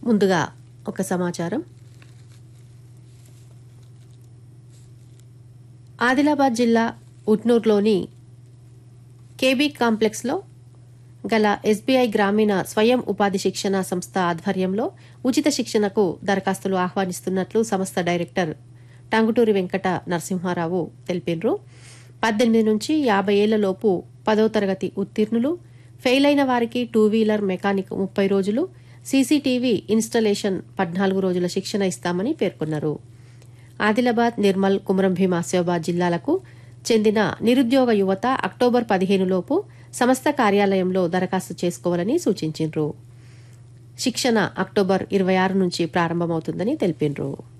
ముందుగా ఒక సమాచారం ఆదిలాబాద్ జిల్లా ఉట్నూరులోని కేబీ కాంప్లెక్స్లో గల ఎస్బీఐ గ్రామీణ స్వయం ఉపాధి శిక్షణ సంస్థ ఆధ్వర్యంలో ఉచిత శిక్షణకు దరఖాస్తులు ఆహ్వానిస్తున్నట్లు సంస్థ డైరెక్టర్ టంగుటూరి వెంకట నరసింహారావు తెలిపినరు పద్దెనిమిది నుంచి యాభై ఏళ్లలోపు పదో తరగతి ఉత్తీర్ణులు ఫెయిల్ అయిన వారికి టూ వీలర్ మెకానిక్ ముప్పై రోజులు సీసీటీవీ ఇన్స్టలేషన్ పద్నాలుగు రోజుల శిక్షణ ఇస్తామని పేర్కొన్నారు ఆదిలాబాద్ నిర్మల్ కుమరం భీం ఆసిఫాబాద్ జిల్లాలకు చెందిన నిరుద్యోగ యువత అక్టోబర్ పదిహేనులోపు సంస్థ కార్యాలయంలో దరఖాస్తు చేసుకోవాలని సూచించిండ్రు శిక్షణ అక్టోబర్ ఇరవై ఆరు నుంచి ప్రారంభమవుతుందని తెలిపిండ్రు